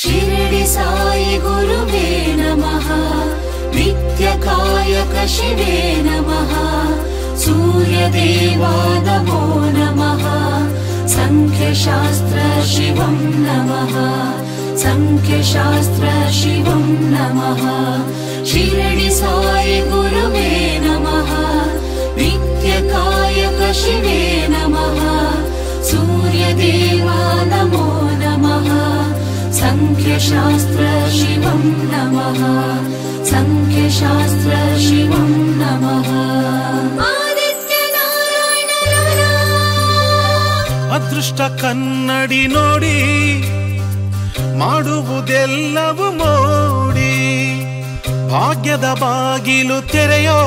ಶಿರಡಿ ಸಾಯಿ ಗುರುವೇ ನಮಃ ನಿತ್ಯಕಾಯಕ ಶಿವೇ ನಮಃ ಸೂರ್ಯದೇವಾ ನಮೋ ನಮಃ ಸಂಖ್ಯಶಾಸ್ತ್ರ ಶಿವಂ ನಮಃ ಸಂಖ್ಯಶಾಸ್ತ್ರ ಶಿವಂ ನಮಃ ಶಿರಡಿ ಸಾಯಿ ಗುರುವೇ ನಮಃ ನಿತ್ಯಕಾಯಕ ಶಿವೇ ನಮಃ सूर्यदेवा नमो नमः सङ्ख्यशास्त्र शिवं नमः सङ्ख्यशास्त्र शिवं नमः आदित्यनारायण ಅದೃಷ್ಟ ಕನ್ನಡಿ ನೋಡಿ ಮಾಡುವುದೆಲ್ಲವೂ ಮೋಡಿ ಭಾಗ್ಯದ ಬಾಗಿಲು ತೆರೆಯೋ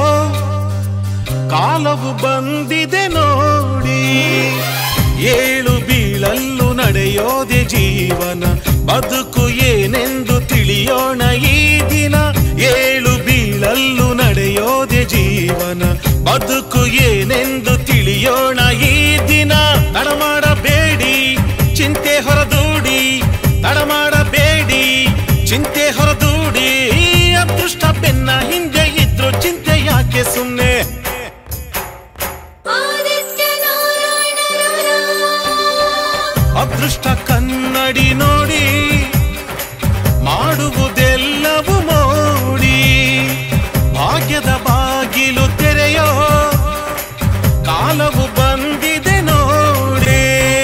ಕಾಲವು ಬಂದಿದೆ ನೋಡಿ ಏಳು ಬೀಳಲ್ಲು ನಡೆಯೋದೆ ಜೀವನ ಬದುಕು ಏನೆಂದು ತಿಳಿಯೋಣ ಈ ದಿನ ಏಳು ಬೀಳಲ್ಲು ನಡೆಯೋದೆ ಜೀವನ ಬದುಕು ಏನೆಂದು ತಿಳಿಯೋಣ ಈ ದಿನ ತಡ ಮಾಡಬೇಡಿ ಚಿಂತೆ ಹೊರದೂಡಿ ತಡ ಮಾಡಬೇಡಿ ಚಿಂತೆ ಹೊರದೂಡಿ ಅದೃಷ್ಟ ಬೆನ್ನ ಹಿಂದೆ ಇದ್ರು ಚಿಂತೆ ಯಾಕೆ ಸುಮ್ಮನೆ ಅದೃಷ್ಟ ಕನ್ನಡಿ ನೋಡಿ ಮಾಡುವುದೆಲ್ಲವೂ ಮೋಡಿ ಭಾಗ್ಯದ ಬಾಗಿಲು ತೆರೆಯೋ ಕಾಲವು ಬಂದಿದೆ ನೋಡಿ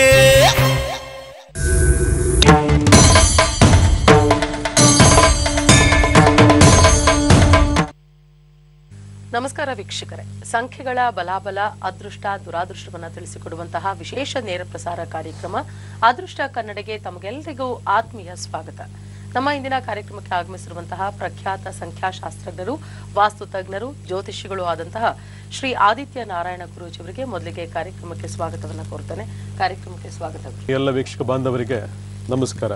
ನಮಸ್ಕಾರ ವೀಕ್ಷಕರೇ ಸಂಖ್ಯೆಗಳ ಬಲಾಬಲ ಅದೃಷ್ಟ ದುರಾದೃಷ್ಟವನ್ನ ತಿಳಿಸಿಕೊಡುವಂತಹ ವಿಶೇಷ ನೇರ ಪ್ರಸಾರ ಕಾರ್ಯಕ್ರಮ ಅದೃಷ್ಟ ಕನ್ನಡಗೆ ತಮಗೆಲ್ಲರಿಗೂ ಆತ್ಮೀಯ ಸ್ವಾಗತ ನಮ್ಮ ಇಂದಿನ ಕಾರ್ಯಕ್ರಮಕ್ಕೆ ಆಗಮಿಸಿರುವಂತಹ ಪ್ರಖ್ಯಾತ ಸಂಖ್ಯಾಶಾಸ್ತ್ರಜ್ಞರು ವಾಸ್ತು ತಜ್ಞರು ಜ್ಯೋತಿಷಿಗಳು ಆದಂತಹ ಶ್ರೀ ಆದಿತ್ಯ ನಾರಾಯಣ ಗುರೂಜಿಯವರಿಗೆ ಮೊದಲಿಗೆ ಕಾರ್ಯಕ್ರಮಕ್ಕೆ ಸ್ವಾಗತವನ್ನ ಕೋರ್ತೇನೆ ಕಾರ್ಯಕ್ರಮಕ್ಕೆ ಸ್ವಾಗತ ಎಲ್ಲ ವೀಕ್ಷಕ ಬಾಂಧವರಿಗೆ ನಮಸ್ಕಾರ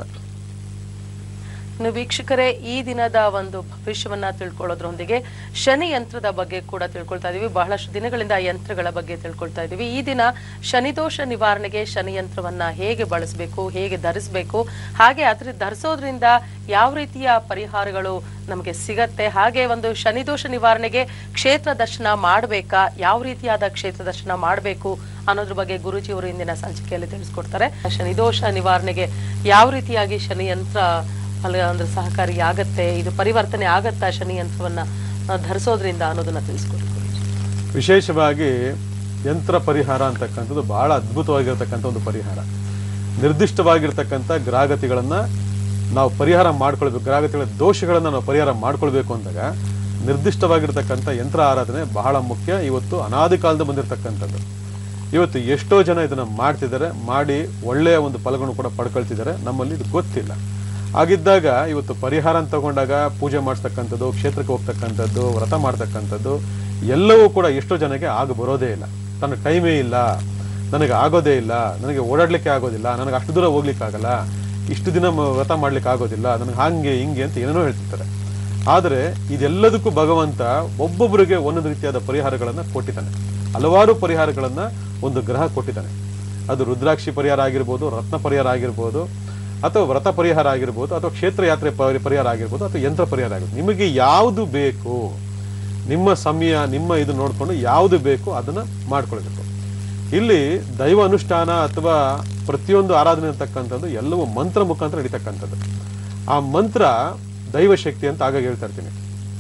ಇನ್ನು ವೀಕ್ಷಕರೇ ಈ ದಿನದ ಒಂದು ಭವಿಷ್ಯವನ್ನ ತಿಳ್ಕೊಳ್ಳೋದ್ರೊಂದಿಗೆ ಶನಿ ಯಂತ್ರದ ಬಗ್ಗೆ ಕೂಡ ತಿಳ್ಕೊಳ್ತಾ ಇದೀವಿ ಬಹಳಷ್ಟು ದಿನಗಳಿಂದ ಆ ಯಂತ್ರಗಳ ಬಗ್ಗೆ ತಿಳ್ಕೊಳ್ತಾ ಇದೀವಿ ಈ ದಿನ ಶನಿದೋಷ ನಿವಾರಣೆಗೆ ಶನಿ ಯಂತ್ರವನ್ನ ಹೇಗೆ ಬಳಸಬೇಕು ಹೇಗೆ ಧರಿಸಬೇಕು ಹಾಗೆ ಅದ್ರ ಧರಿಸೋದ್ರಿಂದ ಯಾವ ರೀತಿಯ ಪರಿಹಾರಗಳು ನಮಗೆ ಸಿಗತ್ತೆ ಹಾಗೆ ಒಂದು ಶನಿದೋಷ ನಿವಾರಣೆಗೆ ಕ್ಷೇತ್ರ ದರ್ಶನ ಮಾಡಬೇಕಾ ಯಾವ ರೀತಿಯಾದ ಕ್ಷೇತ್ರ ದರ್ಶನ ಮಾಡಬೇಕು ಅನ್ನೋದ್ರ ಬಗ್ಗೆ ಗುರುಜಿಯವರು ಇಂದಿನ ಸಂಚಿಕೆಯಲ್ಲಿ ತಿಳಿಸ್ಕೊಡ್ತಾರೆ ಶನಿದೋಷ ನಿವಾರಣೆಗೆ ಯಾವ ರೀತಿಯಾಗಿ ಶನಿ ಯಂತ್ರ ಅಲ್ಲ ಅಂದ್ರೆ ಸಹಕಾರಿ ಆಗತ್ತೆ ಇದು ಪರಿವರ್ತನೆ ಆಗತ್ತಾ ಶನಿ ಯಂತ್ರವನ್ನ ಆ, ಧರಿಸೋದ್ರಿಂದ ಅನ್ನೋದನ್ನ ತಿಳಿಸ್ಕೊಡಿ ಗುರೂಜಿ. ವಿಶೇಷವಾಗಿ ಯಂತ್ರ ಪರಿಹಾರ ಅಂತಕ್ಕಂಥದ್ದು ಬಹಳ ಅದ್ಭುತವಾಗಿರ್ತಕ್ಕಂಥ ಒಂದು ಪರಿಹಾರ ನಿರ್ದಿಷ್ಟವಾಗಿರ್ತಕ್ಕಂಥ ಗ್ರಾಹಕತೆಗಳನ್ನ ನಾವು ಪರಿಹಾರ ಮಾಡ್ಕೊಳ್ಬೇಕು ಗ್ರಾಹಕತೆಗಳ ದೋಷಗಳನ್ನ ನಾವು ಪರಿಹಾರ ಮಾಡ್ಕೊಳ್ಬೇಕು ಅಂದಾಗ ನಿರ್ದಿಷ್ಟವಾಗಿರ್ತಕ್ಕಂಥ ಯಂತ್ರ ಆರಾಧನೆ ಬಹಳ ಮುಖ್ಯ ಇವತ್ತು ಅನಾದಿ ಕಾಲದ ಬಂದಿರತಕ್ಕಂಥದ್ದು ಇವತ್ತು ಎಷ್ಟೋ ಜನ ಇದನ್ನ ಮಾಡ್ತಿದ್ದಾರೆ ಮಾಡಿ ಒಳ್ಳೆಯ ಒಂದು ಫಲಗಳನ್ನು ಕೂಡ ಪಡ್ಕೊಳ್ತಿದ್ದಾರೆ ನಮ್ಮಲ್ಲಿ ಇದು ಗೊತ್ತಿಲ್ಲ ಹಾಗಿದ್ದಾಗ ಇವತ್ತು ಪರಿಹಾರ ಅಂತ ತಗೊಂಡಾಗ ಪೂಜೆ ಮಾಡಿಸ್ತಕ್ಕಂಥದ್ದು ಕ್ಷೇತ್ರಕ್ಕೆ ಹೋಗ್ತಕ್ಕಂಥದ್ದು ವ್ರತ ಮಾಡ್ತಕ್ಕಂಥದ್ದು ಎಲ್ಲವೂ ಕೂಡ ಎಷ್ಟೋ ಜನಕ್ಕೆ ಆಗ ಬರೋದೇ ಇಲ್ಲ ತನ್ನ ಟೈಮೇ ಇಲ್ಲ ನನಗೆ ಆಗೋದೇ ಇಲ್ಲ ನನಗೆ ಓಡಾಡ್ಲಿಕ್ಕೆ ಆಗೋದಿಲ್ಲ ನನಗೆ ಅಷ್ಟು ದೂರ ಹೋಗ್ಲಿಕ್ಕೆ ಆಗಲ್ಲ ಇಷ್ಟು ದಿನ ಮ- ವ್ರತ ಮಾಡ್ಲಿಕ್ಕೆ ಆಗೋದಿಲ್ಲ ನನಗೆ ಹಾಗೆ ಹಿಂಗೆ ಅಂತ ಏನೇನೋ ಹೇಳ್ತಿರ್ತಾರೆ ಆದರೆ ಇದೆಲ್ಲದಕ್ಕೂ ಭಗವಂತ ಒಬ್ಬೊಬ್ಬರಿಗೆ ಒಂದೊಂದು ರೀತಿಯಾದ ಪರಿಹಾರಗಳನ್ನ ಕೊಟ್ಟಿದ್ದಾನೆ ಹಲವಾರು ಪರಿಹಾರಗಳನ್ನ ಒಂದು ಗ್ರಹ ಕೊಟ್ಟಿದ್ದಾನೆ ಅದು ರುದ್ರಾಕ್ಷಿ ಪರಿಹಾರ ಆಗಿರ್ಬೋದು ರತ್ನ ಪರಿಹಾರ ಆಗಿರ್ಬೋದು ಅಥವಾ ವ್ರತ ಪರಿಹಾರ ಆಗಿರ್ಬೋದು ಅಥವಾ ಕ್ಷೇತ್ರ ಯಾತ್ರೆ ಪರಿ- ಪರಿಹಾರ ಆಗಿರ್ಬೋದು ಅಥವಾ ಯಂತ್ರ ಪರಿಹಾರ ಆಗಿರ್ಬೋದು ನಿಮಗೆ ಯಾವುದು ಬೇಕು ನಿಮ್ಮ ಸಮಯ ನಿಮ್ಮ ಇದು ನೋಡಿಕೊಂಡು ಯಾವುದು ಬೇಕು ಅದನ್ನ ಮಾಡ್ಕೊಳ್ಬೇಕು ಇಲ್ಲಿ ದೈವ ಅನುಷ್ಠಾನ ಅಥವಾ ಪ್ರತಿಯೊಂದು ಆರಾಧನೆ ಅಂತಕ್ಕಂಥದ್ದು ಎಲ್ಲವೂ ಮಂತ್ರ ಮುಖಾಂತರ ನಡೀತಕ್ಕಂಥದ್ದು ಆ ಮಂತ್ರ ದೈವ ಶಕ್ತಿ ಅಂತ ಆಗಾಗ ಹೇಳ್ತಾ ಇರ್ತೀನಿ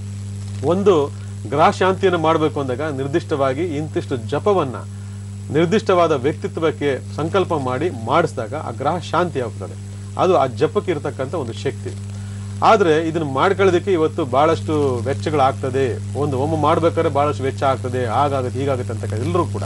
ಒಂದು ಗ್ರಹ ಶಾಂತಿಯನ್ನು ಮಾಡಬೇಕು ಅಂದಾಗ ನಿರ್ದಿಷ್ಟವಾಗಿ ಇಂತಿಷ್ಟು ಜಪವನ್ನ ನಿರ್ದಿಷ್ಟವಾದ ವ್ಯಕ್ತಿತ್ವಕ್ಕೆ ಸಂಕಲ್ಪ ಮಾಡಿ ಮಾಡಿಸಿದಾಗ ಆ ಗ್ರಹ ಶಾಂತಿ ಆಗ್ತದೆ ಅದು ಆ ಜಪಕ್ಕೆ ಇರತಕ್ಕಂಥ ಒಂದು ಶಕ್ತಿ ಆದ್ರೆ ಇದನ್ನ ಮಾಡ್ಕೊಳ್ಳೋದಕ್ಕೆ ಇವತ್ತು ಬಹಳಷ್ಟು ವೆಚ್ಚಗಳಾಗ್ತದೆ ಒಂದು ಒಮ್ಮೆ ಮಾಡ್ಬೇಕಾದ್ರೆ ಬಹಳಷ್ಟು ವೆಚ್ಚ ಆಗ್ತದೆ ಹಾಗಾಗುತ್ತೆ ಹೀಗಾಗುತ್ತೆ ಅಂತ ಎಲ್ಲರೂ ಕೂಡ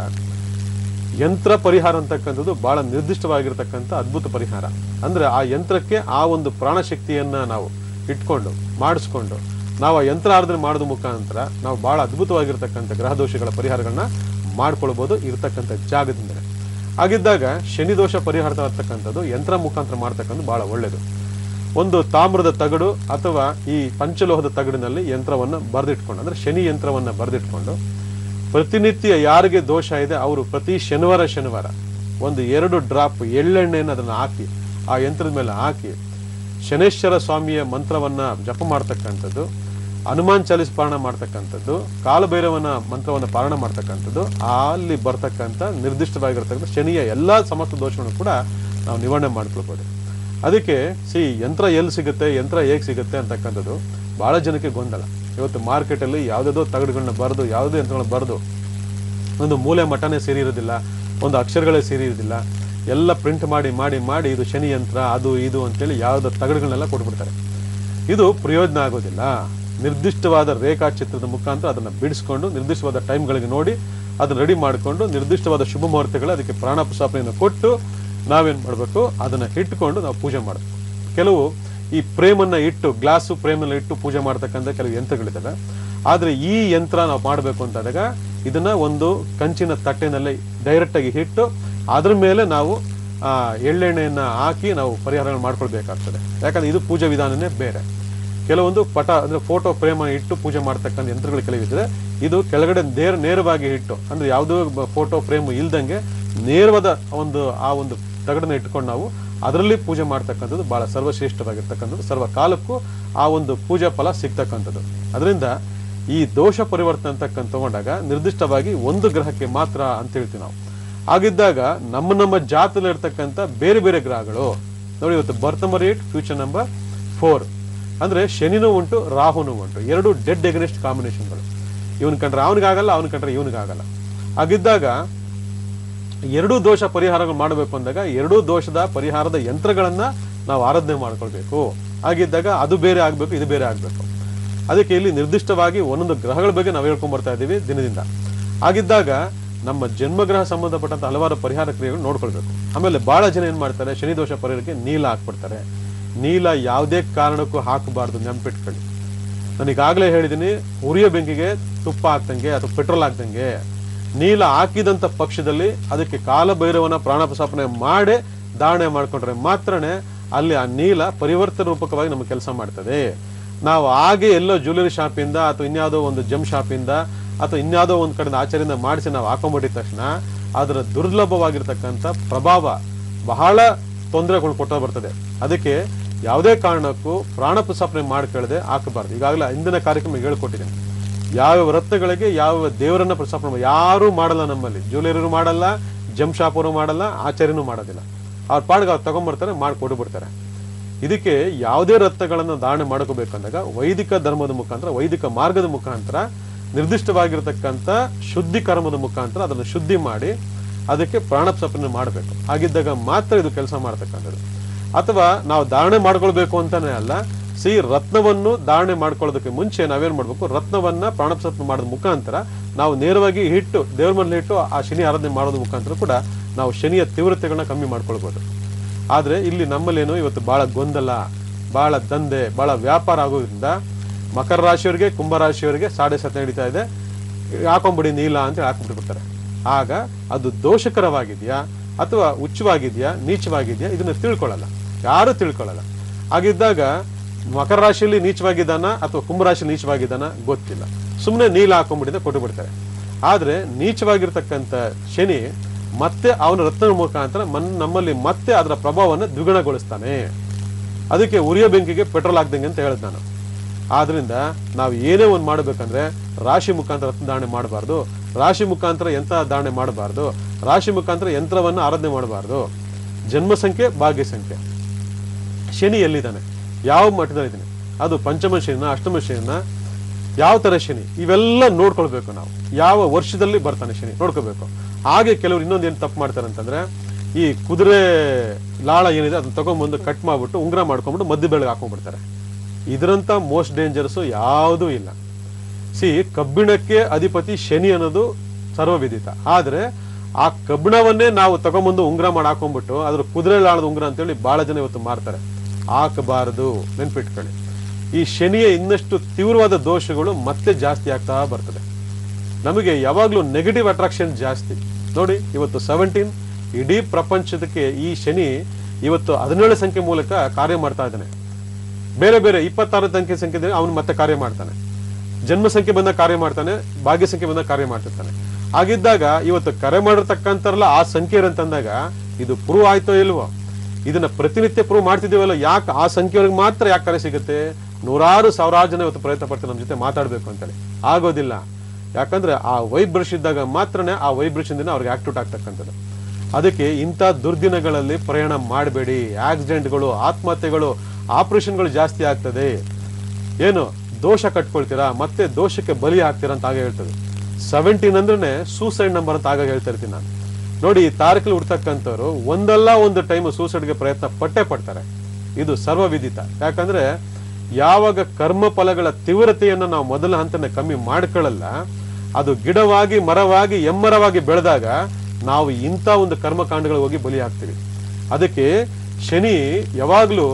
ಯಂತ್ರ ಪರಿಹಾರ ಅಂತಕ್ಕಂಥದ್ದು ಬಹಳ ನಿರ್ದಿಷ್ಟವಾಗಿರ್ತಕ್ಕಂಥ ಅದ್ಭುತ ಪರಿಹಾರ ಅಂದ್ರೆ ಆ ಯಂತ್ರಕ್ಕೆ ಆ ಒಂದು ಪ್ರಾಣಶಕ್ತಿಯನ್ನ ನಾವು ಇಟ್ಕೊಂಡು ಮಾಡಿಸ್ಕೊಂಡು ನಾವು ಆ ಯಂತ್ರ ಆರಾಧನೆ ಮಾಡೋದ್ರ ಮುಖಾಂತರ ನಾವು ಬಹಳ ಅದ್ಭುತವಾಗಿರ್ತಕ್ಕಂಥ ಗ್ರಹ ದೋಷಗಳ ಪರಿಹಾರಗಳನ್ನ ಮಾಡ್ಕೊಳ್ಬಹುದು ಇರತಕ್ಕಂಥ ಜಾಗದಿಂದಲೇ ಹಾಗಿದ್ದಾಗ ಶನಿ ದೋಷ ಪರಿಹಾರ ಅಂತಕ್ಕಂಥದ್ದು ಯಂತ್ರ ಮುಖಾಂತರ ಮಾಡ್ತಕ್ಕಂಥದ್ದು ಬಹಳ ಒಳ್ಳೆಯದು ಒಂದು ತಾಮ್ರದ ತಗಡು ಅಥವಾ ಈ ಪಂಚಲೋಹದ ತಗಡಿನಲ್ಲಿ ಯಂತ್ರವನ್ನ ಬರೆದಿಟ್ಕೊಂಡು ಅಂದ್ರೆ ಶನಿ ಯಂತ್ರವನ್ನ ಬರೆದಿಟ್ಕೊಂಡು ಪ್ರತಿನಿತ್ಯ ಯಾರಿಗೆ ದೋಷ ಇದೆ ಅವರು ಪ್ರತಿ ಶನಿವಾರ ಶನಿವಾರ ಒಂದು ಎರಡು ಡ್ರಾಪ್ ಎಳ್ಳೆಣ್ಣೆಯನ್ನು ಅದನ್ನ ಹಾಕಿ ಆ ಯಂತ್ರದ ಮೇಲೆ ಹಾಕಿ ಶನೇಶ್ವರ ಸ್ವಾಮಿಯ ಮಂತ್ರವನ್ನ ಜಪ ಮಾಡ್ತಕ್ಕಂಥದ್ದು ಹನುಮಾನ್ ಚಾಲಿಸ್ ಪಾರಣ ಮಾಡ್ತಕ್ಕಂಥದ್ದು ಕಾಲಭೈರವನ ಮಂತ್ರವನ್ನ ಪಾರಣ ಮಾಡ್ತಕ್ಕಂಥದ್ದು ಅಲ್ಲಿ ಬರ್ತಕ್ಕಂಥ ನಿರ್ದಿಷ್ಟವಾಗಿರ್ತಕ್ಕಂಥ ಶನಿಯ ಎಲ್ಲಾ ಸಮಸ್ತ ದೋಷಗಳನ್ನು ಕೂಡ ನಾವು ನಿವಾರಣೆ ಮಾಡ್ಕೊಳ್ಬೋದು ಅದಕ್ಕೆ ಸಿ ಯಂತ್ರ ಎಲ್ಲಿ ಸಿಗುತ್ತೆ ಯಂತ್ರ ಹೇಗೆ ಸಿಗುತ್ತೆ ಅಂತಕ್ಕಂಥದ್ದು ಬಹಳ ಜನಕ್ಕೆ ಗೊಂದಲ ಇವತ್ತು ಮಾರ್ಕೆಟಲ್ಲಿ ಯಾವುದಾದೋ ತಗಡುಗಳನ್ನ ಬರೆದು ಯಾವುದೋ ಯಂತ್ರಗಳನ್ನ ಬರೆದು ಒಂದು ಮೂಲೆ ಮಠನೇ ಸೇರಿ ಇರೋದಿಲ್ಲ ಒಂದು ಅಕ್ಷರಗಳೇ ಸೇರಿ ಇರೋದಿಲ್ಲ ಎಲ್ಲ ಪ್ರಿಂಟ್ ಮಾಡಿ ಮಾಡಿ ಮಾಡಿ ಇದು ಶನಿ ಯಂತ್ರ ಅದು ಇದು ಅಂತೇಳಿ ಯಾವುದೋ ತಗಡುಗಳನ್ನೆಲ್ಲ ಕೊಟ್ಬಿಡ್ತಾರೆ ಇದು ಪ್ರಯೋಜನ ಆಗೋದಿಲ್ಲ ನಿರ್ದಿಷ್ಟವಾದ ರೇಖಾಚಿತ್ರದ ಮುಖಾಂತರ ಅದನ್ನು ಬಿಡಿಸ್ಕೊಂಡು ನಿರ್ದಿಷ್ಟವಾದ ಟೈಮ್ಗಳಿಗೆ ನೋಡಿ ಅದನ್ನ ರೆಡಿ ಮಾಡಿಕೊಂಡು ನಿರ್ದಿಷ್ಟವಾದ ಶುಭ ಮುಹೂರ್ತಗಳು ಅದಕ್ಕೆ ಪ್ರಾಣಾಪಸಾಪನೆಯನ್ನು ಕೊಟ್ಟು ನಾವೇನ್ ಮಾಡಬೇಕು ಅದನ್ನ ಇಟ್ಟುಕೊಂಡು ನಾವು ಪೂಜೆ ಮಾಡಬೇಕು ಕೆಲವು ಈ ಪ್ರೇಮನ್ನ ಇಟ್ಟು ಗ್ಲಾಸು ಪ್ರೇಮನ್ನ ಇಟ್ಟು ಪೂಜೆ ಮಾಡ್ತಕ್ಕಂಥ ಕೆಲವು ಯಂತ್ರಗಳಿದ್ದಾವೆ ಆದ್ರೆ ಈ ಯಂತ್ರ ನಾವು ಮಾಡಬೇಕು ಅಂತಾದಾಗ ಇದನ್ನ ಒಂದು ಕಂಚಿನ ತಟ್ಟೆನಲ್ಲಿ ಡೈರೆಕ್ಟ್ ಆಗಿ ಇಟ್ಟು ಅದ್ರ ಮೇಲೆ ನಾವು ಆ, ಎಳ್ಳೆಣ್ಣೆಯನ್ನ ಹಾಕಿ ನಾವು ಪರಿಹಾರ ಮಾಡ್ಕೊಳ್ಬೇಕಾಗ್ತದೆ ಯಾಕಂದ್ರೆ ಇದು ಪೂಜಾ ವಿಧಾನನೇ ಬೇರೆ ಕೆಲವೊಂದು ಪಟ ಅಂದ್ರೆ ಫೋಟೋ ಫ್ರೇಮ್ ಇಟ್ಟು ಪೂಜೆ ಮಾಡ್ತಕ್ಕಂಥ ಯಂತ್ರಗಳು ಕೆಲವಿದ್ರೆ ಇದು ಕೆಳಗಡೆ ನೇರ ನೇರವಾಗಿ ಇಟ್ಟು ಅಂದ್ರೆ ಯಾವುದೋ ಫೋಟೋ ಫ್ರೇಮ್ ಇಲ್ದಂಗೆ ನೇರವಾದ ಒಂದು ಆ ಒಂದು ತಗಡನ್ನ ಇಟ್ಕೊಂಡು ನಾವು ಅದರಲ್ಲಿ ಪೂಜೆ ಮಾಡ್ತಕ್ಕಂಥದ್ದು ಬಹಳ ಸರ್ವಶ್ರೇಷ್ಠವಾಗಿರ್ತಕ್ಕಂಥದ್ದು ಸರ್ವ ಕಾಲಕ್ಕೂ ಆ ಒಂದು ಪೂಜಾ ಫಲ ಸಿಗ್ತಕ್ಕಂಥದ್ದು ಅದರಿಂದ ಈ ದೋಷ ಪರಿವರ್ತನೆ ಅಂತಕ್ಕಂಥ ತಗೊಂಡಾಗ ನಿರ್ದಿಷ್ಟವಾಗಿ ಒಂದು ಗ್ರಹಕ್ಕೆ ಮಾತ್ರ ಅಂತ ಹೇಳ್ತೀವಿ ನಾವು ಹಾಗಿದ್ದಾಗ ನಮ್ಮ ನಮ್ಮ ಜಾತದಲ್ಲಿ ಇರ್ತಕ್ಕಂಥ ಬೇರೆ ಬೇರೆ ಗ್ರಹಗಳು ನೋಡಿ ಇವತ್ತು birth number eight future number four ಅಂದ್ರೆ ಶನಿನೂ ಉಂಟು ರಾಹುನೂ ಉಂಟು ಎರಡು ಡೆಡ್ ಎಗನೆಸ್ಟ್ ಕಾಂಬಿನೇಷನ್ಗಳು ಇವನ್ ಕಂಡ್ರೆ ಅವನಿಗಾಗಲ್ಲ ಅವನ ಕಂಡ್ರೆ ಇವನಿಗಾಗಲ್ಲ ಹಾಗಿದ್ದಾಗ ಎರಡೂ ದೋಷ ಪರಿಹಾರಗಳು ಮಾಡಬೇಕು ಅಂದಾಗ ಎರಡೂ ದೋಷದ ಪರಿಹಾರದ ಯಂತ್ರಗಳನ್ನ ನಾವು ಆರಾಧನೆ ಮಾಡ್ಕೊಳ್ಬೇಕು ಹಾಗಿದ್ದಾಗ ಅದು ಬೇರೆ ಆಗ್ಬೇಕು ಇದು ಬೇರೆ ಆಗ್ಬೇಕು ಅದಕ್ಕೆ ಇಲ್ಲಿ ನಿರ್ದಿಷ್ಟವಾಗಿ ಒಂದೊಂದು ಗ್ರಹಗಳ ಬಗ್ಗೆ ನಾವು ಹೇಳ್ಕೊಂಡ್ ಬರ್ತಾ ಇದ್ದೀವಿ ದಿನದಿಂದ ಹಾಗಿದ್ದಾಗ ನಮ್ಮ ಜನ್ಮಗ್ರಹ ಸಂಬಂಧಪಟ್ಟಂತ ಹಲವಾರು ಪರಿಹಾರ ಕ್ರಿಯೆಗಳು ನೋಡ್ಕೊಳ್ಬೇಕು ಆಮೇಲೆ ಬಹಳ ಜನ ಏನ್ ಮಾಡ್ತಾರೆ ಶನಿ ದೋಷ ಪರಿಹಾರಕ್ಕೆ ನೀಲ ಹಾಕ್ಬಿಡ್ತಾರೆ ನೀಲ ಯಾವುದೇ ಕಾರಣಕ್ಕೂ ಹಾಕಬಾರ್ದು ನೆನ್ಪಿಟ್ಕೊಳ್ಳಿ ನಾನು ಈಗಾಗಲೇ ಹೇಳಿದ್ದೀನಿ ಉರಿಯ ಬೆಂಕಿಗೆ ತುಪ್ಪ ಹಾಕ್ದಂಗೆ ಅಥವಾ ಪೆಟ್ರೋಲ್ ಹಾಕ್ದಂಗೆ ನೀಲ ಹಾಕಿದಂತ ಪಕ್ಷದಲ್ಲಿ ಅದಕ್ಕೆ ಕಾಲಭೈರವನ ಪ್ರಾಣಾಪಸಾಪನೆ ಮಾಡೇ ಧಾರಣೆ ಮಾಡ್ಕೊಂಡ್ರೆ ಮಾತ್ರನೇ ಅಲ್ಲಿ ಆ ನೀಲ ಪರಿವರ್ತನ ರೂಪಕವಾಗಿ ನಮಗೆ ಕೆಲಸ ಮಾಡ್ತದೆ ನಾವು ಹಾಗೆ ಎಲ್ಲೋ ಜ್ಯುವೆಲರಿ ಶಾಪಿಂದ ಅಥವಾ ಇನ್ಯಾವುದೋ ಒಂದು ಜಮ್ ಶಾಪಿಂದ ಅಥವಾ ಇನ್ಯಾವುದೋ ಒಂದು ಕಡೆ ಆಚರಣೆ ಮಾಡಿಸಿ ನಾವು ಹಾಕೊಂಡ್ಬಿಟ್ಟಿದ ತಕ್ಷಣ ಅದರ ದುರ್ಲಭವಾಗಿರ್ತಕ್ಕಂಥ ಪ್ರಭಾವ ಬಹಳ ತೊಂದರೆಗಳು ಕೊಟ್ಟ ಬರ್ತದೆ ಅದಕ್ಕೆ ಯಾವುದೇ ಕಾರಣಕ್ಕೂ ಪ್ರಾಣ ಪ್ರಸಾಪನೆ ಮಾಡ್ಕೊಳ್ಳದೆ ಹಾಕಬಾರ್ದು ಈಗಾಗಲೇ ಹಿಂದಿನ ಕಾರ್ಯಕ್ರಮ ಹೇಳ್ಕೊಟ್ಟಿದ್ದೀನಿ ಯಾವ ರತ್ನಗಳಿಗೆ ಯಾವ ದೇವರನ್ನ ಪ್ರಸಾಪನೆ ಮಾಡಿ ಯಾರೂ ಮಾಡಲ್ಲ ನಮ್ಮಲ್ಲಿ ಜ್ಯುವೆಲರಿರು ಮಾಡಲ್ಲ ಜಮ್ ಶಾಪರು ಮಾಡಲ್ಲ ಆಚಾರ್ಯನೂ ಮಾಡೋದಿಲ್ಲ ಅವ್ರ ಪಾಡ್ಗೆ ಅವ್ರು ತಗೊಂಡ್ಬರ್ತಾರೆ ಮಾಡಿ ಕೊಟ್ಬಿಡ್ತಾರೆ ಇದಕ್ಕೆ ಯಾವುದೇ ರತ್ನಗಳನ್ನು ಧಾರಣೆ ಮಾಡ್ಕೋಬೇಕಂದಾಗ ವೈದಿಕ ಧರ್ಮದ ಮುಖಾಂತರ ವೈದಿಕ ಮಾರ್ಗದ ಮುಖಾಂತರ ನಿರ್ದಿಷ್ಟವಾಗಿರ್ತಕ್ಕಂಥ ಶುದ್ಧಿ ಕರ್ಮದ ಮುಖಾಂತರ ಅದನ್ನು ಶುದ್ಧಿ ಮಾಡಿ ಅದಕ್ಕೆ ಪ್ರಾಣಪ್ಸಪನೆ ಮಾಡಬೇಕು ಹಾಗಿದ್ದಾಗ ಮಾತ್ರ ಇದು ಕೆಲಸ ಮಾಡ್ತಕ್ಕಂಥದ್ದು ಅಥವಾ ನಾವು ಧಾರಣೆ ಮಾಡ್ಕೊಳ್ಬೇಕು ಅಂತಾನೆ ಅಲ್ಲ ಸಿ ರತ್ನವನ್ನು ಧಾರಣೆ ಮಾಡ್ಕೊಳ್ಳೋದಕ್ಕೆ ಮುಂಚೆ ನಾವೇನ್ ಮಾಡ್ಬೇಕು ರತ್ನವನ್ನ ಪ್ರಾಣಪ್ಸಪನೆ ಮಾಡೋದ್ ಮುಖಾಂತರ ನಾವು ನೇರವಾಗಿ ಇಟ್ಟು ದೇವ್ರ ಮನೇಲಿ ಇಟ್ಟು ಆ ಶನಿ ಆರಾಧನೆ ಮಾಡೋದ್ ಮುಖಾಂತರ ಕೂಡ ನಾವು ಶನಿಯ ತೀವ್ರತೆಗಳನ್ನ ಕಮ್ಮಿ ಮಾಡ್ಕೊಳ್ಬಹುದು ಆದ್ರೆ ಇಲ್ಲಿ ನಮ್ಮಲ್ಲೇನು ಇವತ್ತು ಬಹಳ ಗೊಂದಲ ಬಹಳ ದಂಧೆ ಬಹಳ ವ್ಯಾಪಾರ ಆಗೋದ್ರಿಂದ ಮಕರ ರಾಶಿಯವರಿಗೆ ಕುಂಭ ರಾಶಿಯವರಿಗೆ ಸಾಡೆ ಸತ್ತ ನಡೀತಾ ಇದೆ ಹಾಕೊಂಬಿಡಿ ನೀಲ ಅಂತ ಹಾಕೊಂಡ್ಬಿಡ್ತಾರೆ ಆಗ ಅದು ದೋಷಕರವಾಗಿದೆಯಾ ಅಥವಾ ಉಚ್ಚವಾಗಿದೆಯಾ ನೀಚವಾಗಿದೆಯಾ ಇದನ್ನ ತಿಳ್ಕೊಳ್ಳಲ್ಲ ಯಾರು ತಿಳ್ಕೊಳ್ಳಲ್ಲ ಹಾಗಿದ್ದಾಗ ಮಕರ ರಾಶಿಯಲ್ಲಿ ನೀಚವಾಗಿದ್ದಾನ ಅಥವಾ ಕುಂಭ ರಾಶಿಯಲ್ಲಿ ನೀಚವಾಗಿದ್ದಾನ ಗೊತ್ತಿಲ್ಲ ಸುಮ್ಮನೆ ನೀಲ ಹಾಕೊಂಡ್ಬಿಟ್ಟಿದ್ದ ಕೊಟ್ಟು ಬಿಡ್ತಾರೆ ಆದ್ರೆ ನೀಚವಾಗಿರ್ತಕ್ಕಂಥ ಶನಿ ಮತ್ತೆ ಅವನ ರತ್ನ ಮುಖಾಂತರ ಮನ್ ನಮ್ಮಲ್ಲಿ ಮತ್ತೆ ಅದರ ಪ್ರಭಾವವನ್ನು ದ್ವಿಗುಣಗೊಳಿಸ್ತಾನೆ ಅದಕ್ಕೆ ಉರಿಯ ಬೆಂಕಿಗೆ ಪೆಟ್ರೋಲ್ ಹಾಕ್ದಂಗೆ ಅಂತ ಹೇಳಿದ್ ನಾನು ಆದ್ರಿಂದ ನಾವು ಏನೇ ಒಂದು ಮಾಡಬೇಕಂದ್ರೆ ರಾಶಿ ಮುಖಾಂತರ ರತ್ನ ಧಾರಣೆ ಮಾಡಬಾರ್ದು ರಾಶಿ ಮುಖಾಂತರ ಯಂತ್ರ ಧಾರಣೆ ಮಾಡಬಾರ್ದು ರಾಶಿ ಮುಖಾಂತರ ಯಂತ್ರವನ್ನು ಆರಾಧನೆ ಮಾಡಬಾರ್ದು ಜನ್ಮ ಸಂಖ್ಯೆ ಭಾಗ್ಯ ಸಂಖ್ಯೆ ಶನಿ ಎಲ್ಲಿದ್ದಾನೆ ಯಾವ ಮಟ್ಟದಲ್ಲಿದ್ದಾನೆ ಅದು ಪಂಚಮ ಶನಿನ ಅಷ್ಟಮ ಶನಿನ ಯಾವ ತರ ಶನಿ ಇವೆಲ್ಲ ನೋಡ್ಕೊಳ್ಬೇಕು ನಾವು ಯಾವ ವರ್ಷದಲ್ಲಿ ಬರ್ತಾನೆ ಶನಿ ನೋಡ್ಕೋಬೇಕು ಹಾಗೆ ಕೆಲವರು ಇನ್ನೊಂದು ಏನು ತಪ್ಪು ಮಾಡ್ತಾರೆ ಅಂತಂದ್ರೆ ಈ ಕುದುರೆ ಲಾಳ ಏನಿದೆ ಅದನ್ನ ತಗೊಂಡ್ಬಂದು ಕಟ್ ಮಾಡ್ಬಿಟ್ಟು ಉಂಗುರ ಮಾಡ್ಕೊಂಡ್ಬಿಟ್ಟು ಮಧ್ಯ ಬೆಳಗ್ಗೆ ಹಾಕೊಂಡ್ಬಿಡ್ತಾರೆ ಇದರಂತ ಮೋಸ್ಟ್ ಡೇಂಜರಸ್ ಯಾವುದೂ ಇಲ್ಲ ಸಿ ಕಬ್ಬಿಣಕ್ಕೆ ಅಧಿಪತಿ ಶನಿ ಅನ್ನೋದು ಸರ್ವವಿದಿತ ಆದ್ರೆ ಆ ಕಬ್ಬಿಣವನ್ನೇ ನಾವು ತಗೊಂಬಂದು ಉಂಗುರ ಮಾಡಿ ಹಾಕೊಂಡ್ಬಿಟ್ಟು ಅದ್ರ ಕುದುರೆ ಲಾಳದ ಉಂಗುರ ಅಂತೇಳಿ ಬಹಳ ಜನ ಇವತ್ತು ಮಾರ್ತಾರೆ ಹಾಕಬಾರದು ನೆನ್ಪಿಟ್ಕೊಳ್ಳಿ ಈ ಶನಿಯ ಇನ್ನಷ್ಟು ತೀವ್ರವಾದ ದೋಷಗಳು ಮತ್ತೆ ಜಾಸ್ತಿ ಆಗ್ತಾ ಬರ್ತದೆ ನಮಗೆ ಯಾವಾಗ್ಲೂ ನೆಗೆಟಿವ್ ಅಟ್ರಾಕ್ಷನ್ ಜಾಸ್ತಿ ನೋಡಿ ಇವತ್ತು ಸೆವೆಂಟೀನ್ ಇಡೀ ಪ್ರಪಂಚದಕ್ಕೆ ಈ ಶನಿ ಇವತ್ತು ಹದಿನೇಳು ಸಂಖ್ಯೆ ಮೂಲಕ ಕಾರ್ಯ ಮಾಡ್ತಾ ಇದ್ದಾನೆ ಬೇರೆ ಬೇರೆ ಇಪ್ಪತ್ತಾರು ಸಂಖ್ಯೆ ಸಂಖ್ಯೆ ಇದ್ರೆ ಅವನು ಮತ್ತೆ ಕಾರ್ಯ ಮಾಡ್ತಾನೆ ಜನ್ಮ ಸಂಖ್ಯೆ ಬಂದ ಕಾರ್ಯ ಮಾಡ್ತಾನೆ ಭಾಗ್ಯ ಸಂಖ್ಯೆ ಬಂದ ಕಾರ್ಯ ಮಾಡ್ತಿರ್ತಾನೆ ಹಾಗಿದ್ದಾಗ ಇವತ್ತು ಕರೆ ಮಾಡಿರ್ತಕ್ಕಂಥರಲ್ಲ ಆ ಸಂಖ್ಯೆ ಅಂತಂದಾಗ ಇದು ಪ್ರೂವ್ ಆಯ್ತೋ ಇಲ್ವೋ ಇದನ್ನ ಪ್ರತಿನಿತ್ಯ ಪ್ರೂವ್ ಮಾಡ್ತಿದ್ದೀವಲ್ಲ ಯಾಕೆ ಆ ಸಂಖ್ಯೆಯವ್ರಿಗೆ ಮಾತ್ರ ಯಾಕೆ ಕರೆ ಸಿಗುತ್ತೆ ನೂರಾರು ಸಾವಿರಾರು ಜನ ಇವತ್ತು ಪ್ರಯತ್ನ ಪಡ್ತಾರೆ ನಮ್ಮ ಜೊತೆ ಮಾತಾಡಬೇಕು ಅಂತೇಳಿ ಆಗೋದಿಲ್ಲ ಯಾಕಂದ್ರೆ ಆ ವೈಬ್ರೇಷನ್ ಇದ್ದಾಗ ಮಾತ್ರನೇ ಆ ವೈಬ್ರೇಷನ್ ದಿನ ಅವ್ರಿಗೆ ಆಕ್ಟಿವೇಟ್ ಆಗ್ತಕ್ಕಂಥದ್ದು ಅದಕ್ಕೆ ಇಂಥ ದುರ್ದಿನಗಳಲ್ಲಿ ಪ್ರಯಾಣ ಮಾಡಬೇಡಿ ಆಕ್ಸಿಡೆಂಟ್ಗಳು ಆತ್ಮಹತ್ಯೆಗಳು ಆಪರೇಷನ್ಗಳು ಜಾಸ್ತಿ ಆಗ್ತದೆ ಏನು ದೋಷ ಕಟ್ಕೊಳ್ತೀರಾ ಮತ್ತೆ ದೋಷಕ್ಕೆ ಬಲಿ ಆಗ್ತೀರಾ ಅಂತ ಆಗ ಹೇಳ್ತದೆ ಸೆವೆಂಟೀನ್ ಅಂದ್ರೆ ಸೂಸೈಡ್ ನಂಬರ್ ಅಂತ ಆಗ ಹೇಳ್ತಾ ಇರ್ತೀನಿ ನಾನು ನೋಡಿ ಈ ತಾರಕಲ್ಲಿ ಹುಡ್ತಕ್ಕಂಥವ್ರು ಒಂದಲ್ಲ ಒಂದು ಟೈಮ್ ಸೂಸೈಡ್ಗೆ ಪ್ರಯತ್ನ ಪಟ್ಟೆ ಪಡ್ತಾರೆ ಇದು ಸರ್ವವಿದಿತ ಯಾಕಂದ್ರೆ ಯಾವಾಗ ಕರ್ಮ ಫಲಗಳ ತೀವ್ರತೆಯನ್ನು ನಾವು ಮೊದಲ ಹಂತನ ಕಮ್ಮಿ ಮಾಡ್ಕೊಳ್ಳಲ್ಲ ಅದು ಗಿಡವಾಗಿ ಮರವಾಗಿ ಎಮ್ಮರವಾಗಿ ಬೆಳೆದಾಗ ನಾವು ಇಂಥ ಒಂದು ಕರ್ಮಕಾಂಡಗಳು ಹೋಗಿ ಬಲಿ ಆಗ್ತೀವಿ ಅದಕ್ಕೆ ಶನಿ ಯಾವಾಗ್ಲೂ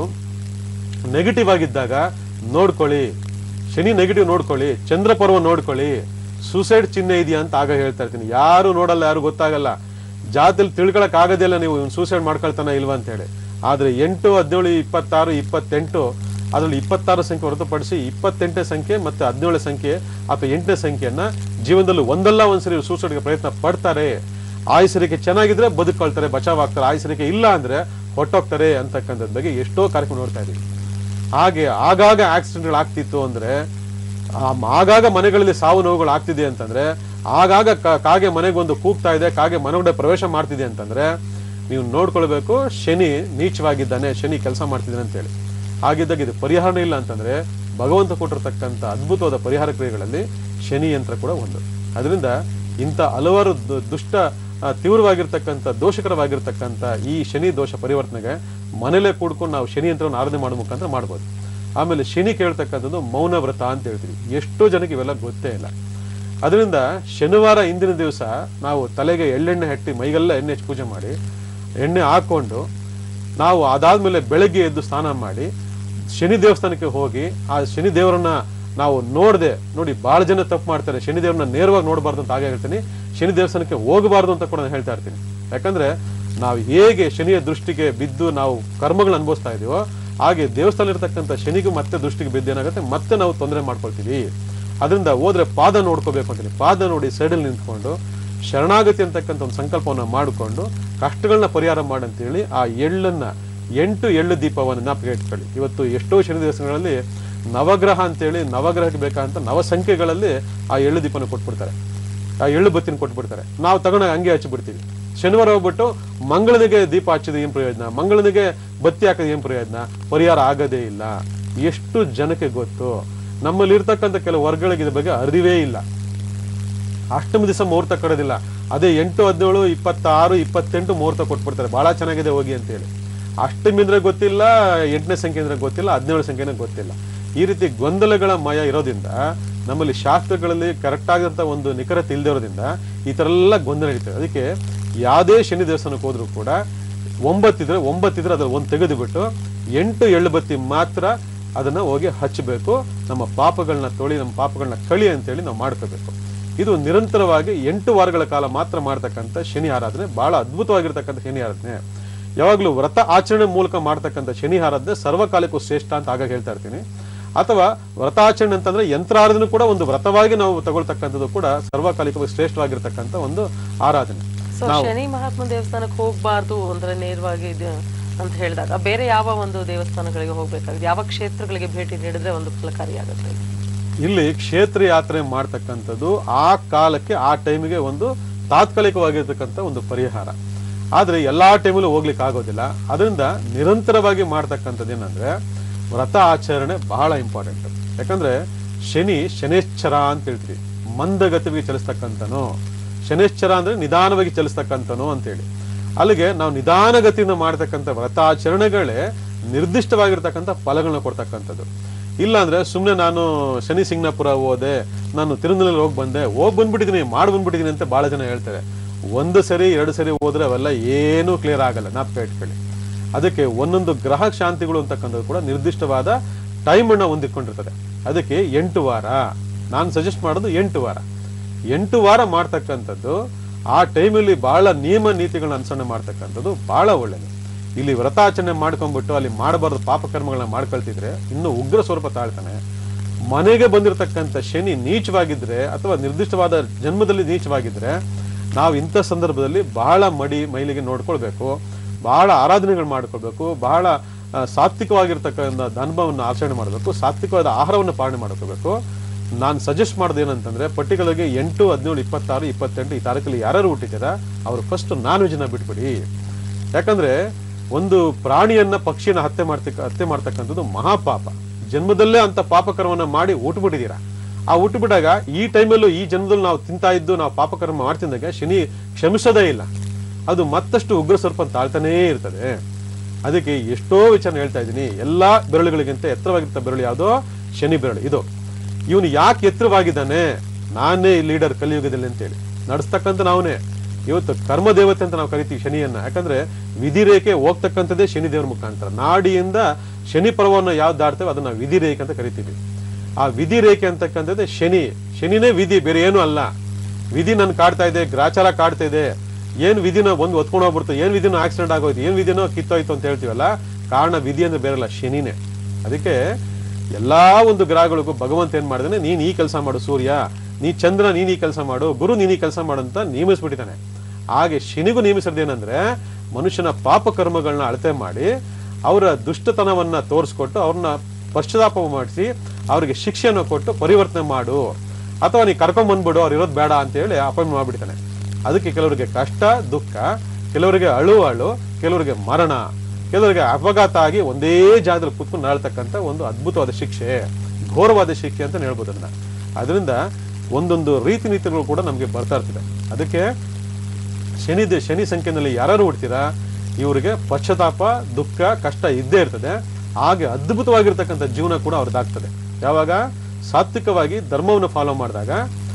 ನೆಗೆಟಿವ್ ಆಗಿದ್ದಾಗ ನೋಡ್ಕೊಳ್ಳಿ ಶನಿ ನೆಗೆಟಿವ್ ನೋಡ್ಕೊಳ್ಳಿ ಚಂದ್ರ ಪರ್ವ ನೋಡ್ಕೊಳ್ಳಿ ಸೂಸೈಡ್ ಚಿಹ್ನೆ ಇದೆಯಾ ಅಂತ ಆಗ ಹೇಳ್ತಾ ಇರ್ತೀನಿ ಯಾರು ನೋಡಲ್ಲ ಯಾರು ಗೊತ್ತಾಗಲ್ಲ ಜಾತಿಲಿ ತಿಳ್ಕೊಳಕ್ ಆಗೋದಿಲ್ಲ ನೀವು ಸೂಸೈಡ್ ಮಾಡ್ಕೊಳ್ತಾನ ಇಲ್ವಾ ಅಂತ ಹೇಳಿ ಆದ್ರೆ ಎಂಟು ಹದಿನೇಳು ಇಪ್ಪತ್ತಾರು ಇಪ್ಪತ್ತೆಂಟು ಅದರಲ್ಲಿ ಇಪ್ಪತ್ತಾರು ಸಂಖ್ಯೆ ಹೊರತುಪಡಿಸಿ ಇಪ್ಪತ್ತೆಂಟನೇ ಸಂಖ್ಯೆ ಮತ್ತೆ ಹದಿನೇಳು ಸಂಖ್ಯೆ ಅಥವಾ ಎಂಟನೇ ಸಂಖ್ಯೆಯನ್ನ ಜೀವನದಲ್ಲಿ ಒಂದಲ್ಲ ಒಂದ್ಸರಿ ಸೂಸೈಡ್ಗೆ ಪ್ರಯತ್ನ ಪಡ್ತಾರೆ ಆಯುಸರಿಕೆ ಚೆನ್ನಾಗಿದ್ರೆ ಬದುಕೊಳ್ತಾರೆ ಬಚಾವ್ ಆಗ್ತಾರೆ ಆಯುಸರಿಕೆ ಇಲ್ಲ ಅಂದ್ರೆ ಹೊಟ್ಟೋಗ್ತಾರೆ ಅಂತಕ್ಕಂಥದ್ ಬಗ್ಗೆ ಎಷ್ಟೋ ಕಾರ್ಯಕ್ರಮ ನೋಡ್ತಾ ಇದೀವಿ ಹಾಗೆ ಆಗಾಗ ಆಕ್ಸಿಡೆಂಟ್ಗಳು ಆಗ್ತಿತ್ತು ಅಂದ್ರೆ ಆ- ಆಗಾಗ ಮನೆಗಳಲ್ಲಿ ಸಾವು ನೋವುಗಳು ಆಗ್ತಿದೆ ಅಂತಂದ್ರೆ ಆಗಾಗ ಕ- ಕಾಗೆ ಮನೆಗೊಂದು ಕೂಗ್ತಾ ಇದೆ ಕಾಗೆ ಮನೆಗಡೆ ಪ್ರವೇಶ ಮಾಡ್ತಿದೆ ಅಂತಂದ್ರೆ ನೀವು ನೋಡ್ಕೊಳ್ಬೇಕು ಶನಿ ನೀಚವಾಗಿದ್ದಾನೆ ಶನಿ ಕೆಲಸ ಮಾಡ್ತಿದ್ದಾನೆ ಅಂತೇಳಿ ಹಾಗಿದ್ದಾಗ ಇದು ಪರಿಹಾರನೇ ಇಲ್ಲ ಅಂತಂದ್ರೆ ಭಗವಂತ ಕೊಟ್ಟಿರ್ತಕ್ಕಂಥ ಅದ್ಭುತವಾದ ಪರಿಹಾರ ಕ್ರಿಯೆಗಳಲ್ಲಿ ಶನಿ ಯಂತ್ರ ಕೂಡ ಒಂದು ಅದರಿಂದ ಇಂಥ ಹಲವಾರು ದು- ದುಷ್ಟ ಆ, ತೀವ್ರವಾಗಿರ್ತಕ್ಕಂಥ ದೋಷಕರವಾಗಿರ್ತಕ್ಕಂಥ ಈ ಶನಿ ದೋಷ ಪರಿವರ್ತನೆಗೆ ಮನೇಲೆ ಕೂಡ್ಕೊಂಡು ನಾವು ಶನಿ ಯಂತ್ರವನ್ನು ಆರಾಧನೆ ಮಾಡೋ ಮುಖಾಂತರ ಮಾಡ್ಬೋದು ಆಮೇಲೆ ಶನಿ ಕೇಳ್ತಕ್ಕಂಥದ್ದು ಮೌನ ವ್ರತ ಅಂತ ಹೇಳ್ತೀವಿ ಎಷ್ಟೋ ಜನಕ್ಕೆ ಇವೆಲ್ಲ ಗೊತ್ತೇ ಇಲ್ಲ ಅದರಿಂದ ಶನಿವಾರ ಹಿಂದಿನ ದಿವಸ ನಾವು ತಲೆಗೆ ಎಳ್ಳೆಣ್ಣೆ ಹಟ್ಟಿ ಮೈಗೆಲ್ಲ ಎಣ್ಣೆ ಹಚ್ಚಿ ಪೂಜೆ ಮಾಡಿ ಎಣ್ಣೆ ಹಾಕೊಂಡು ನಾವು ಅದಾದ್ಮೇಲೆ ಬೆಳಗ್ಗೆ ಎದ್ದು ಸ್ನಾನ ಮಾಡಿ ಶನಿ ದೇವಸ್ಥಾನಕ್ಕೆ ಹೋಗಿ ಆ ಶನಿ ದೇವರನ್ನ ನಾವು ನೋಡದೆ ನೋಡಿ ಬಹಳ ಜನ ತಪ್ಪು ಮಾಡ್ತಾರೆ ಶನಿ ದೇವರನ್ನ ನೇರವಾಗಿ ನೋಡಬಾರ್ದು ಅಂತ ಹಾಗೆ ಹೇಳ್ತೀನಿ ಶನಿ ದೇವಸ್ಥಾನಕ್ಕೆ ಹೋಗಬಾರ್ದು ಅಂತ ಕೂಡ ನಾನು ಹೇಳ್ತಾ ಇರ್ತೀನಿ ಯಾಕಂದ್ರೆ ನಾವು ಹೇಗೆ ಶನಿಯ ದೃಷ್ಟಿಗೆ ಬಿದ್ದು ನಾವು ಕರ್ಮಗಳನ್ನ ಅನುಭವಿಸ್ತಾ ಇದೀವೋ ಹಾಗೆ ದೇವಸ್ಥಾನ ಇರತಕ್ಕಂಥ ಶನಿಗೂ ಮತ್ತೆ ದೃಷ್ಟಿಗೆ ಬಿದ್ದೇನಾಗುತ್ತೆ ಮತ್ತೆ ನಾವು ತೊಂದರೆ ಮಾಡ್ಕೊಳ್ತೀವಿ ಅದರಿಂದ ಹೋದ್ರೆ ಪಾದ ನೋಡ್ಕೋಬೇಕು ಅಂತೀನಿ ಪಾದ ನೋಡಿ ಸೈಡಲ್ಲಿ ನಿಂತ್ಕೊಂಡು ಶರಣಾಗತಿ ಅಂತಕ್ಕಂಥ ಒಂದು ಸಂಕಲ್ಪವನ್ನು ಮಾಡಿಕೊಂಡು ಕಷ್ಟಗಳನ್ನ ಪರಿಹಾರ ಮಾಡಂತೇಳಿ ಆ ಎಳ್ಳನ್ನ ಎಂಟು ಎಳ್ಳು ದೀಪವನ್ನು ಜ್ಞಾಪಕ ಇಟ್ಕೊಳ್ಳಿ ಇವತ್ತು ಎಷ್ಟೋ ಶನಿ ದಿವಸಗಳಲ್ಲಿ ನವಗ್ರಹ ಅಂತೇಳಿ ನವಗ್ರಹಕ್ಕೆ ಬೇಕಾದಂತ ನವಸಂಖ್ಯೆಗಳಲ್ಲಿ ಆ ಎಳ್ಳು ದೀಪನ ಕೊಟ್ಬಿಡ್ತಾರೆ ಆ ಎಳ್ಳು ಬತ್ತಿನ ಕೊಟ್ಬಿಡ್ತಾರೆ ನಾವು ತಗೊಂಡಾಗ ಹಂಗೆ ಹಚ್ಚಿಬಿಡ್ತೀವಿ ಶನಿವಾರ ಹೋಗ್ಬಿಟ್ಟು ಮಂಗಳನಿಗೆ ದೀಪ ಹಚ್ಚಿದ ಏನ್ ಪ್ರಯೋಜನ ಮಂಗಳನಿಗೆ ಬತ್ತಿ ಹಾಕೋದು ಏನ್ ಪ್ರಯೋಜನ ಪರಿಹಾರ ಆಗದೇ ಇಲ್ಲ ಎಷ್ಟು ಜನಕ್ಕೆ ಗೊತ್ತು ನಮ್ಮಲ್ಲಿ ಇರ್ತಕ್ಕಂಥ ಕೆಲವು ವರ್ಗಗಳಿಗೆ ಇದ್ರ ಬಗ್ಗೆ ಅರಿವೇ ಇಲ್ಲ ಅಷ್ಟಮ ದಿವಸ ಮುಹೂರ್ತ ಕಡೋದಿಲ್ಲ ಅದೇ ಎಂಟು ಹದಿನೇಳು ಇಪ್ಪತ್ತಾರು ಇಪ್ಪತ್ತೆಂಟು ಮುಹೂರ್ತ ಕೊಟ್ಬಿಡ್ತಾರೆ ಬಹಳ ಚೆನ್ನಾಗಿದೆ ಹೋಗಿ ಅಂತೇಳಿ ಅಷ್ಟಮಿ ಅಂದ್ರೆ ಗೊತ್ತಿಲ್ಲ ಎಂಟನೇ ಸಂಖ್ಯೆ ಅಂದ್ರೆ ಗೊತ್ತಿಲ್ಲ ಹದಿನೇಳು ಸಂಖ್ಯೆನೇ ಗೊತ್ತಿಲ್ಲ ಈ ರೀತಿ ಗೊಂದಲಗಳ ಮಯ ಇರೋದ್ರಿಂದ ನಮ್ಮಲ್ಲಿ ಶಾಸ್ತ್ರಗಳಲ್ಲಿ ಕರೆಕ್ಟ್ ಆಗಿದಂತ ಒಂದು ನಿಖರತೆ ಇಲ್ಲದೆ ಇರೋದ್ರಿಂದ ಈ ತರ ಎಲ್ಲ ಗೊಂದಲ ನಡೀತದೆ ಅದಕ್ಕೆ ಯಾವುದೇ ಶನಿ ದೇವಸ್ಥಾನಕ್ಕೆ ಹೋದ್ರೂ ಕೂಡ ಒಂಬತ್ತಿದ್ರೆ ಒಂಬತ್ತಿದ್ರೆ ಅದ್ರಲ್ಲಿ ಒಂದು ತೆಗೆದು ಬಿಟ್ಟು ಎಂಟು ಎಳ್ಳು ಬತ್ತಿ ಮಾತ್ರ ಅದನ್ನ ಹೋಗಿ ಹಚ್ಚಬೇಕು ನಮ್ಮ ಪಾಪಗಳನ್ನ ತೊಳಿ ನಮ್ಮ ಪಾಪಗಳನ್ನ ಕಳಿ ಅಂತೇಳಿ ನಾವು ಮಾಡ್ಕೋಬೇಕು ಇದು ನಿರಂತರವಾಗಿ ಎಂಟು ವಾರಗಳ ಕಾಲ ಮಾತ್ರ ಮಾಡ್ತಕ್ಕಂಥ ಶನಿ ಆರಾಧನೆ ಬಹಳ ಅದ್ಭುತವಾಗಿರ್ತಕ್ಕಂಥ ಶನಿ ಆರಾಧನೆ ಯಾವಾಗಲೂ ವ್ರತ ಆಚರಣೆ ಮೂಲಕ ಮಾಡ್ತಕ್ಕಂಥ ಶನಿ ಆರಾಧನೆ ಸರ್ವಕಾಲಕ್ಕೂ ಶ್ರೇಷ್ಠ ಅಂತ ಆಗ ಹೇಳ್ತಾ ಇರ್ತೀನಿ ಅಥವಾ ವ್ರತಾಚರಣೆ ಅಂತಂದ್ರೆ ಯಂತ್ರಾರಾಧನೆ ಕೂಡ ಒಂದು ವ್ರತವಾಗಿ ನಾವು ತಗೊಳ್ತಕ್ಕಂಥದ್ದು ಕೂಡ ಸರ್ವಕಾಲಿಕವಾಗಿ ಶ್ರೇಷ್ಠವಾಗಿರ್ತಕ್ಕಂಥ ಒಂದು ಆರಾಧನೆ ಸೊ ಶನಿ ಮಹಾತ್ಮ ದೇವಸ್ಥಾನಕ್ಕೆ ಹೋಗ್ಬಾರ್ದು ಅಂದ್ರೆ ನೇರವಾಗಿ ಇದು ಅಂತ ಹೇಳಿದಾಗ ಬೇರೆ ಯಾವ ಒಂದು ದೇವಸ್ಥಾನಗಳಿಗೆ ಹೋಗ್ಬೇಕಾಗಿದೆ ಯಾವ ಕ್ಷೇತ್ರಗಳಿಗೆ ಭೇಟಿ ನೀಡಿದ್ರೆ ಒಂದು ಫಲಕಾರಿಯಾಗುತ್ತೆ ಇಲ್ಲಿ ಕ್ಷೇತ್ರ ಯಾತ್ರೆ ಮಾಡ್ತಕ್ಕಂಥದ್ದು ಆ ಕಾಲಕ್ಕೆ ಆ ಟೈಮಿಗೆ ಒಂದು ತಾತ್ಕಾಲಿಕವಾಗಿರ್ತಕ್ಕಂಥ ಒಂದು ಪರಿಹಾರ ಆದ್ರೆ ಎಲ್ಲಾ ಟೈಮಲ್ಲೂ ಹೋಗ್ಲಿಕ್ಕೆ ಆಗೋದಿಲ್ಲ ಅದರಿಂದ ನಿರಂತರವಾಗಿ ಮಾಡ್ತಕ್ಕಂಥದ್ದು ಏನಂದ್ರೆ ವ್ರತ ಆಚರಣೆ ಬಹಳ ಇಂಪಾರ್ಟೆಂಟ್ ಯಾಕಂದ್ರೆ ಶನಿ ಶನೇಶ್ಚರ ಅಂತ ಹೇಳ್ತೀವಿ ಮಂದಗತಿಗೆ ಚಲಿಸ್ತಕ್ಕಂಥನು ಶನೇಶ್ಚರ ಅಂದ್ರೆ ನಿಧಾನವಾಗಿ ಚಲಿಸ್ತಕ್ಕಂಥನು ಅಂತೇಳಿ ಅಲ್ಲಿಗೆ ನಾವು ನಿಧಾನಗತಿಯಿಂದ ಮಾಡ್ತಕ್ಕಂಥ ವ್ರತಾಚರಣೆಗಳೇ ನಿರ್ದಿಷ್ಟವಾಗಿರ್ತಕ್ಕಂಥ ಫಲಗಳನ್ನ ಕೊಡ್ತಕ್ಕಂಥದ್ದು ಇಲ್ಲ ಅಂದ್ರೆ ಸುಮ್ಮನೆ ನಾನು ಶನಿ ಸಿಂಗ್ನಾಪುರ ಹೋದೆ ನಾನು ತಿರುನಲ್ಲೆಲ್ಲಿ ಹೋಗಿ ಬಂದೆ ಹೋಗಿ ಬಂದ್ಬಿಟ್ಟಿದ್ದೀನಿ ಮಾಡಿ ಬಂದ್ಬಿಟ್ಟಿದ್ದೀನಿ ಅಂತ ಬಹಳ ಜನ ಹೇಳ್ತಾರೆ ಒಂದು ಸರಿ ಎರಡು ಸರಿ ಹೋದ್ರೆ ಅವೆಲ್ಲ ಏನೂ ಕ್ಲಿಯರ್ ಆಗಲ್ಲ ಜ್ಞಾಪಕ ಇಟ್ಕೊಳ್ಳಿ ಅದಕ್ಕೆ ಒಂದೊಂದು ಗ್ರಹ ಶಾಂತಿಗಳು ಅಂತಕ್ಕಂಥದ್ದು ಕೂಡ ನಿರ್ದಿಷ್ಟವಾದ ಟೈಮ್ ಅನ್ನ ಹೊಂದಿಕೊಂಡಿರ್ತದೆ ಅದಕ್ಕೆ ಎಂಟು ವಾರ ನಾನು ಸಜೆಸ್ಟ್ ಮಾಡೋದು ಎಂಟು ವಾರ ಎಂಟು ವಾರ ಮಾಡ್ತಕ್ಕಂಥದ್ದು ಆ ಟೈಮಲ್ಲಿ ಬಹಳ ನಿಯಮ ನೀತಿಗಳನ್ನ ಅನುಸರಣೆ ಮಾಡ್ತಕ್ಕಂಥದ್ದು ಬಹಳ ಒಳ್ಳೇದು ಇಲ್ಲಿ ವ್ರತಾಚರಣೆ ಮಾಡ್ಕೊಂಡ್ಬಿಟ್ಟು ಅಲ್ಲಿ ಮಾಡಬಾರ್ದು ಪಾಪಕರ್ಮಗಳನ್ನ ಮಾಡ್ಕೊಳ್ತಿದ್ರೆ ಇನ್ನು ಉಗ್ರ ಸ್ವರೂಪ ತಾಳ್ತಾನೆ ಮನೆಗೆ ಬಂದಿರತಕ್ಕಂಥ ಶನಿ ನೀಚವಾಗಿದ್ರೆ ಅಥವಾ ನಿರ್ದಿಷ್ಟವಾದ ಜನ್ಮದಲ್ಲಿ ನೀಚವಾಗಿದ್ರೆ ನಾವು ಇಂಥ ಸಂದರ್ಭದಲ್ಲಿ ಬಹಳ ಮಡಿ ಮೈಲಿಗೆ ನೋಡ್ಕೊಳ್ಬೇಕು ಬಹಳ ಆರಾಧನೆಗಳು ಮಾಡ್ಕೊಳ್ಬೇಕು ಬಹಳ ಆ, ಸಾತ್ವಿಕವಾಗಿರ್ತಕ್ಕಂಥ ಅನುಭವವನ್ನು ಆಚರಣೆ ಮಾಡಬೇಕು ಸಾತ್ವಿಕವಾದ ಆಹಾರವನ್ನು ಪಾಲನೆ ಮಾಡ್ಕೋಬೇಕು ನಾನು ಸಜೆಸ್ಟ್ ಮಾಡೋದು ಏನಂತಂದ್ರೆ ಪರ್ಟಿಕ್ಯುಲರ್ಗೆ ಎಂಟು ಹದಿನೇಳು ಇಪ್ಪತ್ತಾರು ಇಪ್ಪತ್ತೆಂಟು ಈ ತಾರೀಕಲ್ಲಿ ಯಾರು ಹುಟ್ಟಿದ್ದೀರಾ ಅವರು ಫಸ್ಟ್ ನಾನ್ ವೆಜ್ನ ಬಿಟ್ಬಿಡಿ ಯಾಕಂದ್ರೆ ಒಂದು ಪ್ರಾಣಿಯನ್ನ ಪಕ್ಷಿಯನ್ನ ಹತ್ಯೆ ಮಾಡ್ತಕ್ಕ ಹತ್ಯೆ ಮಾಡ್ತಕ್ಕಂಥದ್ದು ಮಹಾಪಾಪ ಜನ್ಮದಲ್ಲೇ ಅಂತ ಪಾಪಕರ್ಮವನ್ನ ಮಾಡಿ ಊಟ್ಬಿಟ್ಟಿದ್ದೀರಾ ಆ ಊಟ್ಬಿಟ್ಟಾಗ ಈ ಟೈಮಲ್ಲೂ ಈ ಜನ್ಮದಲ್ಲಿ ನಾವು ತಿಂತಾ ಇದ್ದು ನಾವು ಪಾಪಕರ್ಮ ಮಾಡ್ತಿದ್ದಾಗ ಶನಿ ಕ್ಷಮಿಸೋದೇ ಇಲ್ಲ ಅದು ಮತ್ತಷ್ಟು ಉಗ್ರ ಸ್ವಲ್ಪ ತಾಳ್ತಾನೇ ಇರ್ತದೆ ಅದಕ್ಕೆ ಎಷ್ಟೋ ವಿಚಾರ ಹೇಳ್ತಾ ಇದ್ದೀನಿ ಎಲ್ಲಾ ಬೆರಳುಗಳಿಗಿಂತ ಎತ್ತರವಾಗಿರ್ತ ಬೆರಳು ಯಾವುದೋ ಶನಿ ಬೆರಳು ಇದು ಇವನು ಯಾಕೆ ಎತ್ತರವಾಗಿದ್ದಾನೆ ನಾನೇ ಲೀಡರ್ ಕಲಿಯುಗದಲ್ಲಿ ಅಂತೇಳಿ ನಡೆಸ್ತಕ್ಕಂಥ ನಾವನೇ ಇವತ್ತು ಕರ್ಮ ದೇವತೆ ಅಂತ ನಾವು ಕರಿತೀವಿ ಶನಿಯನ್ನ ಯಾಕಂದ್ರೆ ವಿಧಿ ರೇಖೆ ಹೋಗ್ತಕ್ಕಂಥದ್ದೇ ಶನಿ ದೇವರ ಮುಖಾಂತರ ನಾಡಿಯಿಂದ ಶನಿ ಪರ್ವವನ್ನು ಯಾವ್ದು ದಾಟ್ತೇವೆ ಅದನ್ನ ವಿಧಿ ರೇಖೆ ಅಂತ ಕರಿತೀವಿ ಆ ವಿಧಿ ರೇಖೆ ಅಂತಕ್ಕಂಥದ್ದೇ ಶನಿ ಶನಿನೇ ವಿಧಿ ಬೇರೆ ಏನೂ ಅಲ್ಲ ವಿಧಿ ನನ್ ಕಾಡ್ತಾ ಇದೆ ಗ್ರಾಚಾರ ಕಾಡ್ತಾ ಇದೆ ಏನ್ ವಿಧಿನ ಒಂದು ಒತ್ಕೊಂಡು ಹೋಗ್ಬಿಡ್ತು ಏನ್ ವಿಧಿನೋ ಆಕ್ಸಿಡೆಂಟ್ ಆಗೋಯ್ತು ಏನ್ ವಿಧಿನೋ ಕಿತ್ತೋಯ್ತು ಅಂತ ಹೇಳ್ತೀವಲ್ಲ ಕಾರಣ ವಿಧಿ ಅಂದ್ರೆ ಬೇರೆಲ್ಲ ಶನಿನೇ ಅದಕ್ಕೆ ಎಲ್ಲಾ ಒಂದು ಗ್ರಹಗಳಿಗೂ ಭಗವಂತ ಏನ್ ಮಾಡಿದಾನೆ ನೀನ್ ಈ ಕೆಲಸ ಮಾಡು ಸೂರ್ಯ ನೀ ಚಂದ್ರ ನೀನ್ ಈ ಕೆಲಸ ಮಾಡು ಗುರು ನೀನ್ ಈ ಕೆಲಸ ಮಾಡು ಅಂತ ನೇಮಿಸ್ಬಿಟ್ಟಿದ್ದಾನೆ ಹಾಗೆ ಶನಿಗೂ ನೇಮಿಸಿದ್ದೇನೆಂದ್ರೆ ಮನುಷ್ಯನ ಪಾಪ ಕರ್ಮಗಳನ್ನ ಅಳತೆ ಮಾಡಿ ಅವರ ದುಷ್ಟತನವನ್ನ ತೋರಿಸ್ಕೊಟ್ಟು ಅವ್ರನ್ನ ಪಶ್ಚಾತ್ತಾಪ ಮಾಡಿಸಿ ಅವ್ರಿಗೆ ಶಿಕ್ಷೆಯನ್ನು ಕೊಟ್ಟು ಪರಿವರ್ತನೆ ಮಾಡು ಅಥವಾ ನೀ ಕರ್ಕೊಂಡ್ ಬಂದ್ಬಿಡು ಅವ್ರು ಇರೋದು ಬೇಡ ಅಂತ ಹೇಳಿ ಅಪಾಯಿಂಟ್ ಮಾಡ್ಬಿಡ್ತಾನೆ ಅದಕ್ಕೆ ಕೆಲವರಿಗೆ ಕಷ್ಟ ದುಃಖ ಕೆಲವರಿಗೆ ಅಳು ಅಳು ಕೆಲವರಿಗೆ ಮರಣ ಕೆಲವರಿಗೆ ಅಪಘಾತ ಆಗಿ ಒಂದೇ ಜಾಗದಲ್ಲಿ ಕೂತ್ಕೊಂಡು ನಾಳ್ತಕ್ಕಂಥ ಒಂದು ಅದ್ಭುತವಾದ ಶಿಕ್ಷೆ ಘೋರವಾದ ಶಿಕ್ಷೆ ಅಂತ ಹೇಳ್ಬೋದು ಅದನ್ನ ಅದರಿಂದ ಒಂದೊಂದು ರೀತಿ ನೀತಿಗಳು ಕೂಡ ನಮಗೆ ಬರ್ತಾ ಇರ್ತದೆ ಅದಕ್ಕೆ ಶನಿ ದೇ- ಶನಿ ಸಂಖ್ಯೆನಲ್ಲಿ ಯಾರು ಹುಡ್ತೀರಾ ಇವರಿಗೆ ಪಶ್ಚಾತ್ತಾಪ ದುಃಖ ಕಷ್ಟ ಇದ್ದೇ ಇರ್ತದೆ ಹಾಗೆ ಅದ್ಭುತವಾಗಿರ್ತಕ್ಕಂಥ ಜೀವನ ಕೂಡ ಅವ್ರದ್ದಾಗ್ತದೆ ಯಾವಾಗ ಸಾತ್ವಿಕವಾಗಿ ಧರ್ಮವನ್ನು ಫಾಲೋ ಮಾಡಿದಾಗ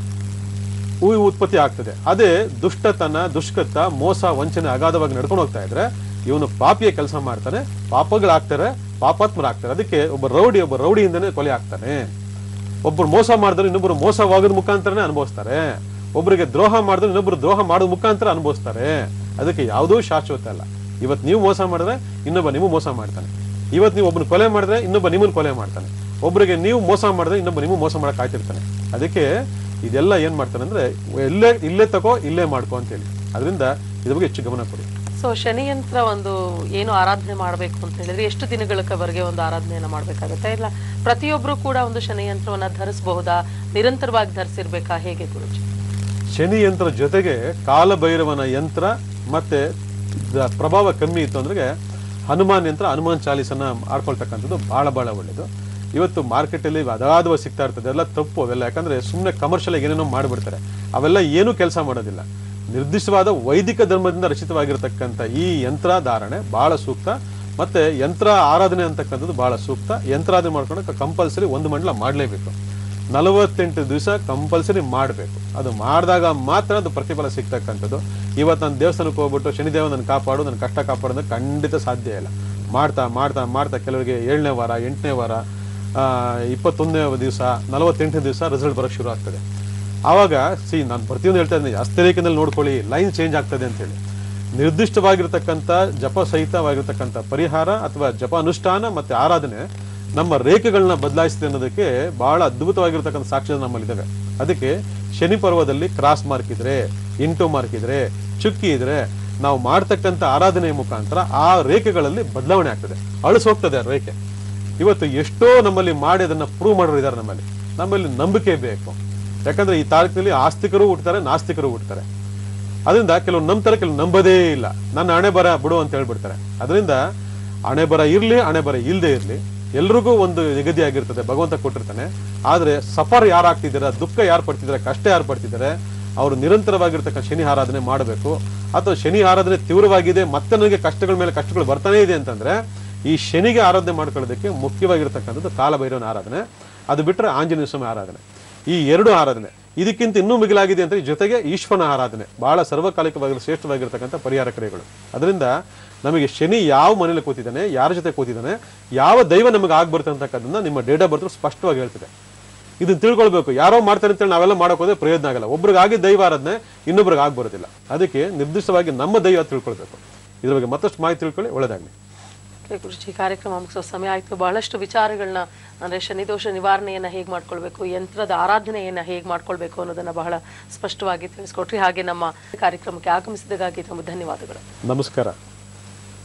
ಹೂ ಉತ್ಪತ್ತಿ ಆಗ್ತದೆ ಅದೇ ದುಷ್ಟತನ ದುಷ್ಕೃತ ಮೋಸ ವಂಚನೆ ಅಗಾಧವಾಗಿ ನಡ್ಕೊಂಡು ಹೋಗ್ತಾ ಇದ್ರೆ ಇವನು ಪಾಪಿಯ ಕೆಲಸ ಮಾಡ್ತಾನೆ ಪಾಪಗಳಾಗ್ತಾರೆ ಪಾಪಾತ್ಮರಾಗ್ತಾರೆ ಅದಕ್ಕೆ ಒಬ್ಬ ರೌಡಿ ಒಬ್ಬ ರೌಡಿಯಿಂದನೇ ಕೊಲೆ ಆಗ್ತಾನೆ ಒಬ್ರು ಮೋಸ ಮಾಡಿದ್ರೆ ಇನ್ನೊಬ್ರು ಮೋಸವಾಗೋದ್ ಮುಖಾಂತರನೇ ಅನುಭವಿಸ್ತಾರೆ ಒಬ್ಬರಿಗೆ ದ್ರೋಹ ಮಾಡಿದ್ರೆ ಇನ್ನೊಬ್ರು ದ್ರೋಹ ಮಾಡೋದ್ ಮುಖಾಂತರ ಅನುಭವಿಸ್ತಾರೆ ಅದಕ್ಕೆ ಯಾವುದೂ ಶಾಶ್ವತ ಅಲ್ಲ ಇವತ್ತು ನೀವು ಮೋಸ ಮಾಡಿದ್ರೆ ಇನ್ನೊಬ್ಬ ನೀವು ಮೋಸ ಮಾಡ್ತಾನೆ ಇವತ್ತು ನೀವು ಒಬ್ಬನ ಕೊಲೆ ಮಾಡಿದ್ರೆ ಇನ್ನೊಬ್ಬ ನಿಮ್ಮನ್ನ ಕೊಲೆ ಮಾಡ್ತಾನೆ ಒಬ್ಬರಿಗೆ ನೀವು ಮೋಸ ಮಾಡಿದ್ರೆ ಇನ್ನೊಬ್ಬ ನೀವು ಮೋಸ ಮಾಡಕ್ ಕಾಯ್ತಿರ್ತಾನೆ ಅದಕ್ಕೆ ಇದೆಲ್ಲ ಏನ್ ಮಾಡ್ತಾನೆ ಅಂದ್ರೆ ಇಲ್ಲೇ ಇಲ್ಲೇ ತಗೋ ಇಲ್ಲೇ ಮಾಡ್ಕೋ ಅಂತೇಳಿ ಅದರಿಂದ ಇದ್ರ ಬಗ್ಗೆ ಹೆಚ್ಚು ಗಮನ ಕೊಡಿ ಸೊ ಶನಿಯಂತ್ರ ಒಂದು ಏನು ಆರಾಧನೆ ಮಾಡಬೇಕು ಅಂತ ಹೇಳಿದ್ರೆ ಎಷ್ಟು ದಿನಗಳವರೆಗೆ ಒಂದು ಆರಾಧನೆಯನ್ನ ಮಾಡ್ಬೇಕಾಗುತ್ತೆ ಇಲ್ಲ ಪ್ರತಿಯೊಬ್ರು ಕೂಡ ಒಂದು ಶನಿಯಂತ್ರವನ್ನ ಧರಿಸಬಹುದಾ ನಿರಂತರವಾಗಿ ಧರಿಸಿರ್ಬೇಕಾ ಹೇಗೆ ಗುರುಜಿ ಶನಿ ಯಂತ್ರ ಜೊತೆಗೆ ಕಾಲಭೈರವನ ಯಂತ್ರ ಮತ್ತೆ ದ- ಪ್ರಭಾವ ಕಮ್ಮಿ ಇತ್ತು ಅಂದ್ರೆ ಹನುಮಾನ್ ಯಂತ್ರ ಹನುಮಾನ್ ಚಾಲೀಸನ್ನ ಆಡ್ಕೊಳ್ತಕ್ಕಂಥದ್ದು ಬಹಳ ಬಹಳ ಒಳ್ಳೇದು ಇವತ್ತು ಮಾರ್ಕೆಟಲ್ಲಿ ಅದಾದವ ಸಿಗ್ತಾ ಇರ್ತದೆ ಎಲ್ಲ ತಪ್ಪು ಅವೆಲ್ಲ ಯಾಕಂದ್ರೆ ಸುಮ್ಮನೆ ಕಮರ್ಷಿಯಲ್ ಏನೇನೋ ಮಾಡಿಬಿಡ್ತಾರೆ ಅವೆಲ್ಲ ಏನೂ ಕೆಲಸ ಮಾಡೋದಿಲ್ಲ ನಿರ್ದಿಷ್ಟವಾದ ವೈದಿಕ ಧರ್ಮದಿಂದ ರಚಿತವಾಗಿರತಕ್ಕಂಥ ಈ ಯಂತ್ರ ಧಾರಣೆ ಬಹಳ ಸೂಕ್ತ ಮತ್ತೆ ಯಂತ್ರ ಆರಾಧನೆ ಅಂತಕ್ಕಂಥದ್ದು ಬಹಳ ಸೂಕ್ತ ಯಂತ್ರಾಧನೆ ಮಾಡ್ಕೊಂಡು ಕಂಪಲ್ಸರಿ ಒಂದು ಮಂಡಲ ಮಾಡಲೇಬೇಕು ನಲವತ್ತೆಂಟು ದಿವಸ ಕಂಪಲ್ಸರಿ ಮಾಡಬೇಕು ಅದು ಮಾಡಿದಾಗ ಮಾತ್ರ ಅದು ಪ್ರತಿಫಲ ಸಿಗ್ತಕ್ಕಂಥದ್ದು ಇವತ್ತು ನಾನು ದೇವಸ್ಥಾನಕ್ಕೆ ಹೋಗ್ಬಿಟ್ಟು ಶನಿದೇವ ನನ್ನ ಕಾಪಾಡು ನನ್ನ ಕಷ್ಟ ಕಾಪಾಡು ಅಂದ್ರೆ ಖಂಡಿತ ಸಾಧ್ಯ ಇಲ್ಲ ಮಾಡ್ತಾ ಮಾಡ್ತಾ ಮಾಡ್ತಾ ಕೆಲವರಿಗೆ ಏಳನೇ ವಾರ ಎಂಟನೇ ವಾರ ಆ, ಇಪ್ಪತ್ತೊಂದನೇ ದಿವಸ ನಲವತ್ತೆಂಟನೇ ದಿವಸ ರಿಸಲ್ಟ್ ಬರೋಕ್ಕೆ ಶುರು ಆಗ್ತದೆ ಆವಾಗ ಸಿ ನಾನು ಪ್ರತಿಯೊಂದು ಹೇಳ್ತಾ ಇದ್ದೀನಿ ಹಸ್ತರೇಖೆನಲ್ಲಿ ನೋಡ್ಕೊಳ್ಳಿ ಲೈನ್ ಚೇಂಜ್ ಆಗ್ತದೆ ಅಂತೇಳಿ ನಿರ್ದಿಷ್ಟವಾಗಿರ್ತಕ್ಕಂಥ ಜಪ ಸಹಿತವಾಗಿರ್ತಕ್ಕಂಥ ಪರಿಹಾರ ಅಥವಾ ಜಪ ಅನುಷ್ಠಾನ ಮತ್ತೆ ಆರಾಧನೆ ನಮ್ಮ ರೇಖೆಗಳನ್ನ ಬದಲಾಯಿಸಿದೆ ಅನ್ನೋದಕ್ಕೆ ಬಹಳ ಅದ್ಭುತವಾಗಿರ್ತಕ್ಕಂಥ ಸಾಕ್ಷ್ಯ ನಮ್ಮಲ್ಲಿದ್ದಾವೆ ಅದಕ್ಕೆ ಶನಿ ಪರ್ವದಲ್ಲಿ ಕ್ರಾಸ್ ಮಾರ್ಕ್ ಇದ್ರೆ ಇಂಟು ಮಾರ್ಕ್ ಇದ್ರೆ ಚುಕ್ಕಿ ಇದ್ರೆ ನಾವು ಮಾಡ್ತಕ್ಕಂಥ ಆರಾಧನೆಯ ಮುಖಾಂತರ ಆ ರೇಖೆಗಳಲ್ಲಿ ಬದಲಾವಣೆ ಆಗ್ತದೆ ಅಳಿಸ್ ಹೋಗ್ತದೆ ಆ ರೇಖೆ ಇವತ್ತು ಎಷ್ಟೋ ನಮ್ಮಲ್ಲಿ ಮಾಡಿ ಅದನ್ನ ಪ್ರೂವ್ ಮಾಡೋರು ಇದ್ದಾರೆ ನಮ್ಮಲ್ಲಿ ನಮ್ಮಲ್ಲಿ ನಂಬಿಕೆ ಬೇಕು ಯಾಕಂದ್ರೆ ಈ ತಾರೀಕಿನಲ್ಲಿ ಆಸ್ತಿಕರು ಹುಟ್ಟುತ್ತಾರೆ ನಾಸ್ತಿಕರು ಹುಟ್ಟುತ್ತಾರೆ ಅದರಿಂದ ಕೆಲವು ನಂಬ್ತಾರೆ ಕೆಲವು ನಂಬೋದೇ ಇಲ್ಲ ನನ್ನ ಹಣೆ ಬರ ಬಿಡು ಅಂತ ಹೇಳ್ಬಿಡ್ತಾರೆ ಅದರಿಂದ ಹಣೆ ಬರ ಇರ್ಲಿ ಹಣೆ ಬರ ಇಲ್ಲದೆ ಇರ್ಲಿ ಎಲ್ರಿಗೂ ಒಂದು ನಿಗದಿ ಆಗಿರ್ತದೆ ಭಗವಂತ ಕೊಟ್ಟಿರ್ತಾನೆ ಆದ್ರೆ ಸಫರ್ ಯಾರು ಆಗ್ತಿದ್ದಾರೆ ದುಃಖ ಯಾರು ಪಡ್ತಿದ್ದಾರೆ ಕಷ್ಟ ಯಾರು ಪಡ್ತಿದ್ದಾರೆ ಅವರು ನಿರಂತರವಾಗಿರ್ತಕ್ಕಂಥ ಶನಿ ಆರಾಧನೆ ಮಾಡಬೇಕು ಅಥವಾ ಶನಿ ಆರಾಧನೆ ತೀವ್ರವಾಗಿದೆ ಮತ್ತೆ ನನಗೆ ಕಷ್ಟಗಳ ಮೇಲೆ ಕಷ್ಟಗಳು ಬರ್ತಾನೆ ಇದೆ ಅಂತಂದ್ರೆ ಈ ಶನಿಗೆ ಆರಾಧನೆ ಮಾಡ್ಕೊಳ್ಳೋದಕ್ಕೆ ಮುಖ್ಯವಾಗಿರ್ತಕ್ಕಂಥದ್ದು ಕಾಲಭೈರವನ ಆರಾಧನೆ ಅದು ಬಿಟ್ಟರೆ ಆಂಜನೇಯ ಸ್ವಾಮಿ ಆರಾಧನೆ ಈ ಎರಡು ಆರಾಧನೆ ಇದಕ್ಕಿಂತ ಇನ್ನೂ ಮಿಗಿಲಾಗಿದೆ ಅಂತ ಜೊತೆಗೆ ಈಶ್ವರನ ಆರಾಧನೆ ಬಹಳ ಸರ್ವಕಾಲಿಕವಾಗಿ ಶ್ರೇಷ್ಠವಾಗಿರ್ತಕ್ಕಂಥ ಪರಿಹಾರ ಕ್ರಿಯೆಗಳು ಅದರಿಂದ ನಮಗೆ ಶನಿ ಯಾವ ಮನೇಲಿ ಕೂತಿದ್ದಾನೆ ಯಾರ ಜೊತೆ ಕೂತಿದ್ದಾನೆ ಯಾವ ದೈವ ನಮಗೆ ಆಗ್ಬರುತ್ತೆ ಅಂತಕ್ಕಂಥದ್ದನ್ನ ನಿಮ್ಮ ಡೇಟ್ ಆಫ್ ಬರ್ತ್ ಸ್ಪಷ್ಟವಾಗಿ ಹೇಳ್ತಿದೆ ಇದನ್ನ ತಿಳ್ಕೊಳ್ಬೇಕು ಯಾರೋ ಮಾಡ್ತಾರೆ ಅಂತೇಳಿ ನಾವೆಲ್ಲ ಮಾಡಕ್ ಹೋದ್ರೆ ಪ್ರಯೋಜನ ಆಗಲ್ಲ ಒಬ್ರಿಗಾಗಿ ದೈವ ಆರಾಧನೆ ಇನ್ನೊಬ್ರಿಗೆ ಆಗ್ಬರೋದಿಲ್ಲ ಅದಕ್ಕೆ ನಿರ್ದಿಷ್ಟವಾಗಿ ನಮ್ಮ ದೈವ ತಿಳ್ಕೊಳ್ಬೇಕು ಇದ್ರ ಬಗ್ಗೆ ಮತ್ತಷ್ಟು ಮಾಹಿತಿ ತಿಳ್ಕೊಳ್ಳಿ ಒಳ್ಳೇದಾಗಲಿ ಓಕೆ ಗುರುಜಿ ಕಾರ್ಯಕ್ರಮ ಮುಗಿಸೋ ಸಮಯ ಆಯ್ತು ಬಹಳಷ್ಟು ವಿಚಾರಗಳನ್ನ ಅಂದ್ರೆ ಶನಿದೋಷ ನಿವಾರಣೆಯನ್ನ ಹೇಗೆ ಮಾಡ್ಕೊಳ್ಬೇಕು ಯಂತ್ರದ ಆರಾಧನೆಯನ್ನ ಹೇಗೆ ಮಾಡ್ಕೊಳ್ಬೇಕು ಅನ್ನೋದನ್ನ ಬಹಳ ಸ್ಪಷ್ಟವಾಗಿ ತಿಳಿಸ್ಕೊಟ್ರಿ ಹಾಗೆ ನಮ್ಮ ಕಾರ್ಯಕ್ರಮಕ್ಕೆ ಆಗಮಿಸಿದಕ್ಕಾಗಿ ತುಂಬ ಧನ್ಯವಾದಗಳು ನಮಸ್ಕಾರ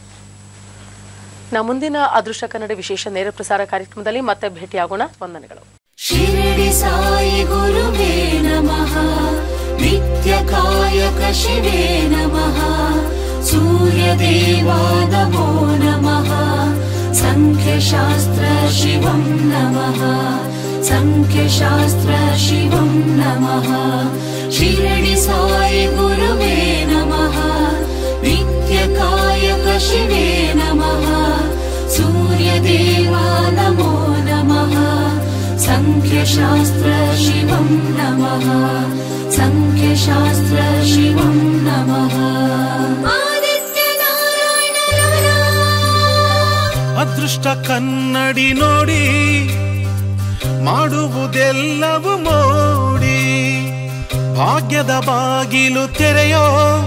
ನಾ ಮುಂದಿನ ಅದೃಷ್ಟ ಕನ್ನಡ ವಿಶೇಷ ನೇರ ಪ್ರಸಾರ ಕಾರ್ಯಕ್ರಮದಲ್ಲಿ ಮತ್ತೆ ಭೇಟಿಯಾಗೋಣ ವಂದನೆಗಳು ಶಿರಡಿ ಸಾಯಿ ಗುರುವೇ ನಮಃ ನಿತ್ಯಕಾಯಕ ಶಿವೇ ನಮಃ ಸೂರ್ಯದೇವಾ ನಮೋ ನಮಃ ಸಂಖ್ಯಶಾಸ್ತ್ರ ಶಿವಂ ನಮಃ ಸಂಖ್ಯಶಾಸ್ತ್ರ ಶಿವಂ ನಮಃ ಶಿರಡಿ ಸಾಯಿ ಗುರುವೇ ನಮಃ ನಿತ್ಯಕಾಯಕ ಶಿವೇ ನಮಃ सूर्यदेवा नमो नमः सङ्ख्यशास्त्र शिवं नमः सङ्ख्यशास्त्र शिवं नमः आदित्यनारायण ಅದೃಷ್ಟ ಕನ್ನಡಿ ನೋಡಿ ಮಾಡುವುದೆಲ್ಲವೂ ಮೋಡಿ ಭಾಗ್ಯದ ಬಾಗಿಲು ತೆರೆಯೋ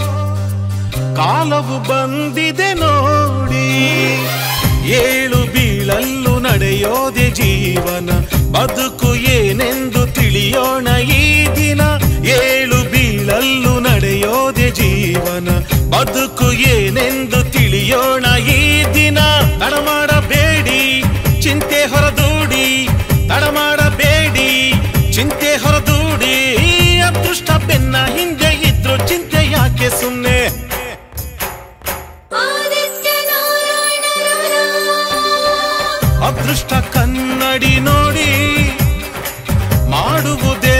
ಕಾಲವು ಬಂದಿದೆ ನೋಡಿ ಏಳು ಬೀಳಲ್ಲು ನಡೆಯೋದೆ ಜೀವನ ಬದುಕು ಏನೆಂದು ತಿಳಿಯೋಣ ಈ ದಿನ ಏಳು ಬೀಳಲ್ಲು ನಡೆಯೋದೆ ಜೀವನ ಬದುಕು ಏನೆಂದು ತಿಳಿಯೋಣ ಈ ದಿನ ತಡ ಮಾಡಬೇಡಿ ಚಿಂತೆ ಹೊರದೂಡಿ ತಡ ಮಾಡಬೇಡಿ ಚಿಂತೆ ಹೊರದೂಡಿ ಅದೃಷ್ಟ ಬೆನ್ನ ಹಿಂದೆ ಇದ್ರು ಚಿಂತೆ ಯಾಕೆ ಸುಮ್ಮನೆ ಅದೃಷ್ಟ ಕನ್ನಡಿ ನೋಡಿ ಮಾಡುವುದೇ